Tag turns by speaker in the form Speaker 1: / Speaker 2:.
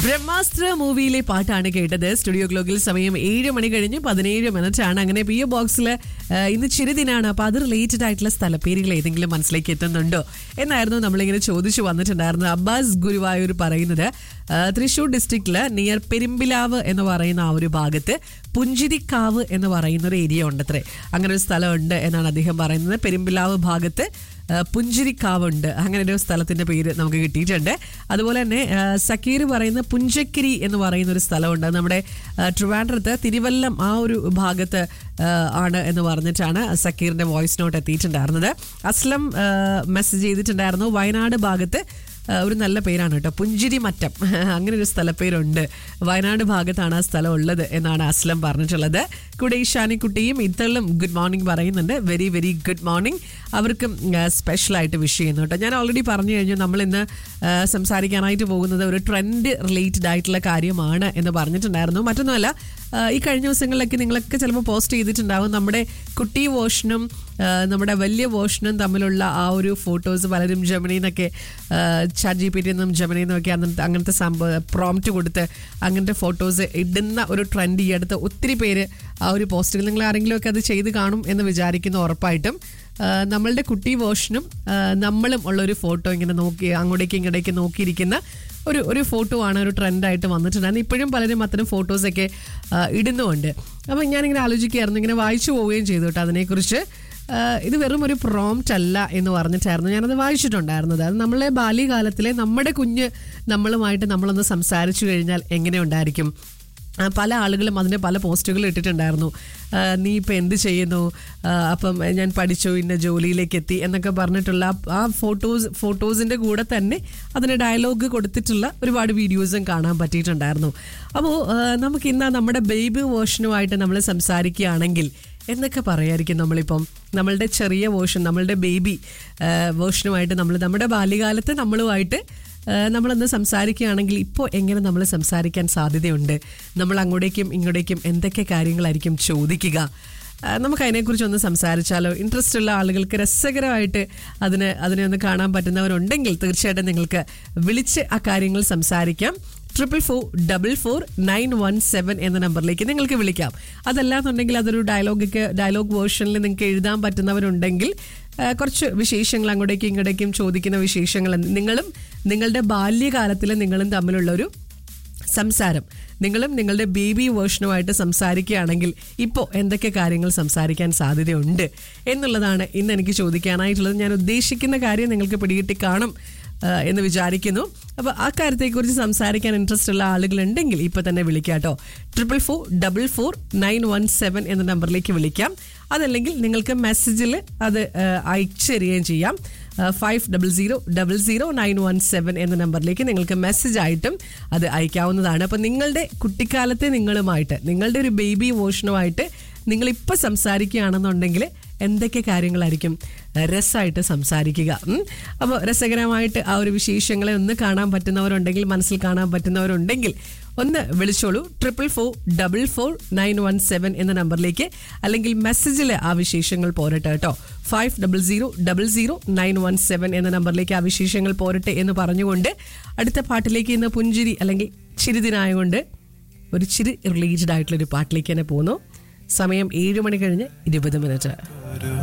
Speaker 1: ബ്രഹ്മാസ്ത്ര മൂവിയിലെ പാട്ടാണ് കേട്ടത് സ്റ്റുഡിയോ ക്ലോക്കിൽ സമയം ഏഴ് മണി കഴിഞ്ഞ് പതിനേഴ് മിനിറ്റ് ആണ് അങ്ങനെ പി ഒ ബോക്സിൽ ഇന്ന് ചിരിദിനാണ് അപ്പൊ അത് റിലേറ്റഡ് ആയിട്ടുള്ള സ്ഥലപ്പേരുകൾ ഏതെങ്കിലും മനസ്സിലേക്ക് എത്തുന്നുണ്ടോ എന്നായിരുന്നു നമ്മളിങ്ങനെ ചോദിച്ചു വന്നിട്ടുണ്ടായിരുന്നത് അബ്ബാസ് ഗുരുവായൂർ പറയുന്നത് ആ, തൃശൂർ ഡിസ്ട്രിക്റ്റില് നിയർ പെരുമ്പിലാവ് എന്ന് പറയുന്ന ആ ഒരു ഭാഗത്ത് പുഞ്ചിരിക്കാവ് എന്ന് പറയുന്ന ഒരു ഏരിയ ഉണ്ടത്രേ അങ്ങനെ ഒരു സ്ഥലമുണ്ട് എന്നാണ് അദ്ദേഹം പറയുന്നത് പെരുമ്പിലാവ് ഭാഗത്ത് ആ, പുഞ്ചിരിക്കാവുണ്ട് അങ്ങനെ ഒരു സ്ഥലത്തിന്റെ പേര് നമുക്ക് കിട്ടിയിട്ടുണ്ട് അതുപോലെ തന്നെ ആ, സക്കീർ പറയുന്ന പുഞ്ചക്കിരി എന്ന് പറയുന്ന ഒരു സ്ഥലമുണ്ട് അത് നമ്മുടെ ആ, ട്രിവാൻഡ്രത്ത് തിരുവല്ലം ആ ഒരു ഭാഗത്ത് ആ, ആണ് എന്ന് പറഞ്ഞിട്ടാണ് സക്കീറിന്റെ വോയിസ് നോട്ട് എത്തിയിട്ടുണ്ടായിരുന്നത് അസ്ലം മെസ്സേജ് ചെയ്തിട്ടുണ്ടായിരുന്നു വയനാട് ഭാഗത്ത് ആ, ഒരു നല്ല പേരാണ് കേട്ടോ പുഞ്ചിരി മറ്റം അങ്ങനെ ഒരു സ്ഥലപ്പേരുണ്ട് വയനാട് ഭാഗത്താണ് ആ സ്ഥലം ഉള്ളത് എന്നാണ് അസ്ലം പറഞ്ഞിട്ടുള്ളത് കൂടെ ഈശാനിക്കുട്ടിയും ഇത്തള്ളും ഗുഡ് മോർണിംഗ് പറയുന്നുണ്ട് വെരി വെരി ഗുഡ് മോർണിംഗ് അവർക്കും സ്പെഷ്യൽ ആയിട്ട് വിഷ് ചെയ്യുന്നു കേട്ടോ ഞാൻ ഓൾറെഡി പറഞ്ഞു കഴിഞ്ഞു നമ്മൾ ഇന്ന് ആ, സംസാരിക്കാനായിട്ട് പോകുന്നത് ഒരു ട്രെൻഡ് റിലേറ്റഡ് ആയിട്ടുള്ള കാര്യമാണ് എന്ന് പറഞ്ഞിട്ടുണ്ടായിരുന്നു മറ്റൊന്നുമല്ല ആ, ഈ കഴിഞ്ഞ ദിവസങ്ങളിലൊക്കെ നിങ്ങളൊക്കെ ചിലപ്പോൾ പോസ്റ്റ് ചെയ്തിട്ടുണ്ടാവും നമ്മുടെ കുട്ടി വേർഷനും ആ, നമ്മുടെ വലിയ വേർഷനും തമ്മിലുള്ള ആ ഒരു ഫോട്ടോസ് പലരും ജമനിന്നൊക്കെ ചാറ്റ് ജി പി ടി നിന്നും ജമനിന്നും ഒക്കെ അങ്ങനത്തെ അങ്ങനത്തെ സംഭവം പ്രോംപ്റ്റ് കൊടുത്ത് അങ്ങനത്തെ ഫോട്ടോസ് ഇടുന്ന ഒരു ട്രെൻഡ് ഈ അടുത്ത് ഒത്തിരി പേര് ആ ഒരു പോസ്റ്റുകൾ നിങ്ങൾ ആരെങ്കിലും ഒക്കെ അത് ചെയ്ത് കാണും എന്ന് വിചാരിക്കുന്നു ഉറപ്പായിട്ടും ആ, നമ്മളുടെ കുട്ടി വേർഷനും ആ, നമ്മളും ഉള്ള ഒരു ഫോട്ടോ ഇങ്ങനെ നോക്കി അങ്ങോട്ടേക്ക് ഇങ്ങോട്ടേക്ക് നോക്കിയിരിക്കുന്ന ഒരു ഒരു ഫോട്ടോ ആണ് ഒരു ട്രെൻഡായിട്ട് വന്നിട്ടുണ്ടായിരുന്നു ഇപ്പോഴും പലരും അത്തരം ഫോട്ടോസൊക്കെ ആ, ഇടുന്നുമുണ്ട് അപ്പം ഞാനിങ്ങനെ ആലോചിക്കുകയായിരുന്നു ഇങ്ങനെ വായിച്ചു പോവുകയും ചെയ്തു കേട്ടോ അതിനെക്കുറിച്ച് ആ, ഇത് വെറും ഒരു പ്രോംപ്റ്റ് അല്ല എന്ന് പറഞ്ഞിട്ടായിരുന്നു ഞാനത് വായിച്ചിട്ടുണ്ടായിരുന്നത് അത് നമ്മളെ ബാല്യകാലത്തിലെ നമ്മുടെ കുഞ്ഞ് നമ്മളുമായിട്ട് നമ്മളൊന്ന് സംസാരിച്ചു കഴിഞ്ഞാൽ എങ്ങനെ ഉണ്ടായിരിക്കും ആ, പല ആളുകളും അതിന് പല പോസ്റ്റുകൾ ഇട്ടിട്ടുണ്ടായിരുന്നു ആ, നീ ഇപ്പം എന്ത് ചെയ്യുന്നു ആ, അപ്പം ഞാൻ പഠിച്ചു ഇന്ന ജോലിയിലേക്ക് എത്തി എന്നൊക്കെ പറഞ്ഞിട്ടുള്ള ആ- ആ ഫോട്ടോസ് ഫോട്ടോസിൻ്റെ കൂടെ തന്നെ അതിന് ഡയലോഗ് കൊടുത്തിട്ടുള്ള ഒരുപാട് വീഡിയോസും കാണാൻ പറ്റിയിട്ടുണ്ടായിരുന്നു അപ്പോൾ നമുക്ക് ഇന്ന് നമ്മുടെ ബേബി വേർഷനുമായിട്ട് നമ്മൾ സംസാരിക്കുകയാണെങ്കിൽ എന്നൊക്കെ പറയായിരിക്കും നമ്മളിപ്പം നമ്മളുടെ ചെറിയ വേർഷൻ നമ്മളുടെ ബേബി വേർഷനുമായിട്ട് നമ്മൾ നമ്മുടെ ബാല്യകാലത്ത് നമ്മളുമായിട്ട് ഏഹ് നമ്മളൊന്ന് സംസാരിക്കുകയാണെങ്കിൽ ഇപ്പോൾ എങ്ങനെ നമ്മൾ സംസാരിക്കാൻ സാധ്യതയുണ്ട് നമ്മൾ അങ്ങോട്ടേക്കും ഇങ്ങോട്ടേക്കും എന്തൊക്കെ കാര്യങ്ങളായിരിക്കും ചോദിക്കുക ഏഹ് നമുക്ക് അതിനെക്കുറിച്ച് ഒന്ന് സംസാരിച്ചാലോ ഇൻട്രസ്റ്റ് ഉള്ള ആളുകൾക്ക് രസകരമായിട്ട് അതിന് അതിനെ ഒന്ന് കാണാൻ പറ്റുന്നവരുണ്ടെങ്കിൽ തീർച്ചയായിട്ടും നിങ്ങൾക്ക് വിളിച്ച് ആ കാര്യങ്ങൾ സംസാരിക്കാം triple four double four nine one seven എന്ന നമ്പറിലേക്ക് നിങ്ങൾക്ക് വിളിക്കാം അതല്ലാന്നുണ്ടെങ്കിൽ അതൊരു ഡയലോഗൊക്കെ ഡയലോഗ് വേർഷനിൽ നിങ്ങൾക്ക് എഴുതാൻ പറ്റുന്നവരുണ്ടെങ്കിൽ ആ, കുറച്ച് വിശേഷങ്ങൾ അങ്ങോട്ടേക്കും ഇങ്ങോട്ടേക്കും ചോദിക്കുന്ന വിശേഷങ്ങൾ നിങ്ങളും നിങ്ങളുടെ ബാല്യകാലത്തിൽ നിങ്ങളും തമ്മിലുള്ള ഒരു സംസാരം നിങ്ങളും നിങ്ങളുടെ ബേബി വേർഷനുമായിട്ട് സംസാരിക്കുകയാണെങ്കിൽ ഇപ്പോൾ എന്തൊക്കെ കാര്യങ്ങൾ സംസാരിക്കാൻ സാധ്യതയുണ്ട് എന്നുള്ളതാണ് ഇന്ന് എനിക്ക് ചോദിക്കാനായിട്ടുള്ളത് ഞാൻ ഉദ്ദേശിക്കുന്ന കാര്യം നിങ്ങൾക്ക് പിടികിട്ടി കാണും ആ, എന്ന് വിചാരിക്കുന്നു അപ്പോൾ ആ കാര്യത്തെക്കുറിച്ച് സംസാരിക്കാൻ ഇൻട്രസ്റ്റ് ഉള്ള ആളുകളുണ്ടെങ്കിൽ ഇപ്പോൾ തന്നെ വിളിക്കാം കേട്ടോ triple four double four nine one seven എന്ന നമ്പറിലേക്ക് വിളിക്കാം അതല്ലെങ്കിൽ നിങ്ങൾക്ക് മെസ്സേജിൽ അത് ആ, അയച്ചു തരികയും ചെയ്യാം five double zero double zero nine one seven എന്ന നമ്പറിലേക്ക് നിങ്ങൾക്ക് മെസ്സേജ് ആയിട്ടും അത് അയക്കാവുന്നതാണ് അപ്പോൾ നിങ്ങളുടെ കുട്ടിക്കാലത്തെ നിങ്ങളുമായിട്ട് നിങ്ങളുടെ ഒരു ബേബി വേർഷനുമായിട്ട് നിങ്ങളിപ്പോൾ സംസാരിക്കുകയാണെന്നുണ്ടെങ്കിൽ എന്തൊക്കെ കാര്യങ്ങളായിരിക്കും രസമായിട്ട് സംസാരിക്കുക ഉം. അപ്പോൾ രസകരമായിട്ട് ആ ഒരു വിശേഷങ്ങളെ ഒന്ന് കാണാൻ പറ്റുന്നവരുണ്ടെങ്കിൽ മനസ്സിൽ കാണാൻ പറ്റുന്നവരുണ്ടെങ്കിൽ ഒന്ന് വിളിച്ചോളൂ triple four double four nine one seven എന്ന നമ്പറിലേക്ക് അല്ലെങ്കിൽ മെസ്സേജിൽ ആ വിശേഷങ്ങൾ പോരട്ടെ കേട്ടോ five double zero double zero nine one seven എന്ന നമ്പറിലേക്ക് ആ വിശേഷങ്ങൾ പോരട്ടെ എന്ന് പറഞ്ഞുകൊണ്ട് അടുത്ത പാട്ടിലേക്ക് ഇന്ന് പുഞ്ചിരി അല്ലെങ്കിൽ ചിരിദിനായതുകൊണ്ട് ഒരു ചിരി റിലേറ്റഡ് ആയിട്ടുള്ള ഒരു പാട്ടിലേക്ക് തന്നെ പോകുന്നു സമയം ഏഴ് മണി കഴിഞ്ഞ് ഇരുപത് മിനിറ്റ്
Speaker 2: ഒരു